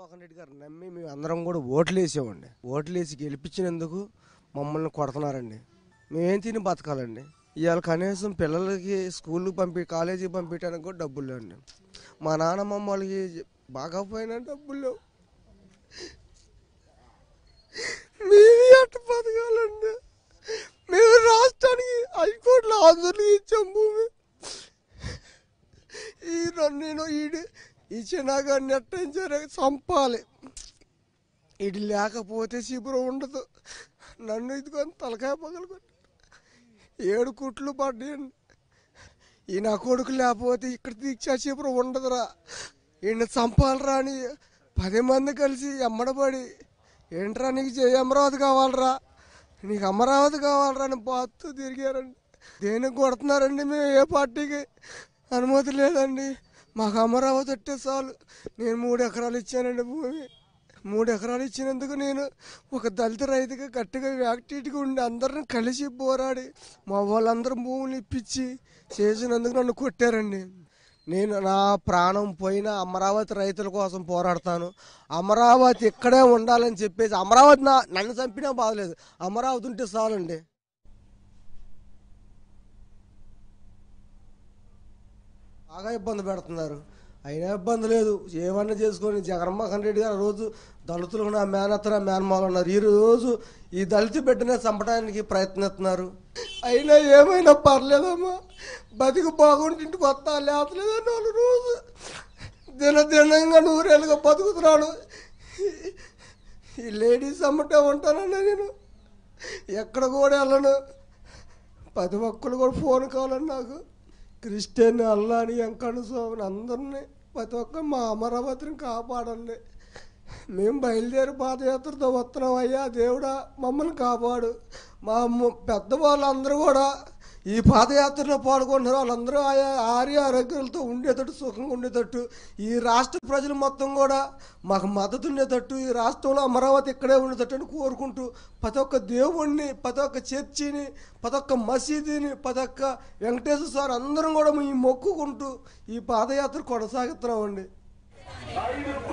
జగన్మోహన్ రెడ్డి గారు నమ్మి మేము అందరం కూడా ఓట్లు వేసామండి ఓట్లు వేసి గెలిపించినందుకు మమ్మల్ని కొడుతున్నారండి మేమేం తిని బతకాలండి ఇవాళ కనీసం పిల్లలకి స్కూల్కి పంపి కాలేజీకి పంపించడానికి కూడా డబ్బులు లేవండి మా నాన్నమ్మ వాళ్ళకి బాగా పోయినా డబ్బులు లేవు మేము ఎట్ట బతకాలండి మేము రాష్ట్రానికి హైకోర్టులో ఆందోళన ఇచ్చాం భూమి ఈ రెండు నేను ఈడు ఈ చిన్నగాడిని ఎట్టించారు చంపాలి ఇది లేకపోతే శిబిరం ఉండదు నన్ను ఇదికొని తలకాయ పగలగొట్టు ఏడు కుట్లు పడ్డాయండి ఈ నా కొడుకు లేకపోతే ఇక్కడ దీక్షా శిబిరం ఉండదురా ఈయన చంపాలరా అని పది మంది కలిసి ఎమ్మడబడి ఏంట్రా నీకు జయ అమరావతి కావాలరా నీకు అమరావతి కావాలరా అని బాత్తు తిరిగారండి దేనికి కొడుతున్నారండి మేము ఏ పార్టీకి అనుమతి లేదండి మాకు అమరావతి అంటే చాలు నేను మూడు ఎకరాలు ఇచ్చానండి భూమి మూడు ఎకరాలు ఇచ్చినందుకు నేను ఒక దళిత రైతుగా గట్టిగా యాక్టివిటీగా ఉండి అందరిని కలిసి పోరాడి మా వాళ్ళందరూ భూములు ఇప్పించి చేసినందుకు నన్ను కొట్టారండి నేను నా ప్రాణం పోయిన అమరావతి రైతుల కోసం పోరాడతాను అమరావతి ఇక్కడే ఉండాలని చెప్పేసి అమరావతి నా నన్ను చంపినా బాగలేదు అమరావతి ఉంటే చాలండి బాగా ఇబ్బంది పెడుతున్నారు అయినా ఇబ్బంది లేదు ఏమన్నా చేసుకొని జగన్మోహన్ రెడ్డి గారు రోజు దళితులకు నా మేనత్తన మేనమాలు ఉన్నారు ఈ రోజు ఈ దళిత బిడ్డనే చంపడానికి ప్రయత్నిస్తున్నారు అయినా ఏమైనా పర్లేదమ్మా బతికి బాగుంటే ఇంటికి వస్తా లేతలేదని వాళ్ళు రోజు దినదినంగా నూరేళ్ళుగా బతుకుతున్నాను ఈ లేడీస్ అమ్మటే ఉంటానన్నా నేను ఎక్కడ కూడా వెళ్ళను ప్రతి ఒక్కరు కూడా ఫోన్ కావాలని నాకు క్రిస్టియన్ అల్లాని వెంకన్న స్వామిని అందరినీ ప్రతి ఒక్కరు మా అమరావతిని కాపాడండి మేము బయలుదేరి పాదయాత్రతో వస్తున్నాం అయ్యా దేవుడా మమ్మల్ని కాపాడు మా అమ్మ- పెద్దవాళ్ళందరూ కూడా ఈ పాదయాత్రలో పాల్గొంటున్నారు వాళ్ళందరూ ఆయా ఆర్య ఆరోగ్యాలతో ఉండేటట్టు సుఖంగా ఉండేటట్టు ఈ రాష్ట్ర ప్రజలు మొత్తం కూడా మాకు మద్దతు ఉండేటట్టు ఈ రాష్ట్రంలో అమరావతి ఇక్కడే ఉండేటట్టు అని కోరుకుంటూ ప్రతి ఒక్క దేవుణ్ణి ప్రతి ఒక్క చర్చిని ప్రతి ఒక్క మసీదుని ప్రతి ఒక్క వెంకటేశ్వర స్వామి అందరం కూడా ఈ మొక్కుకుంటూ ఈ పాదయాత్ర కొనసాగుతున్నామండి ఐదు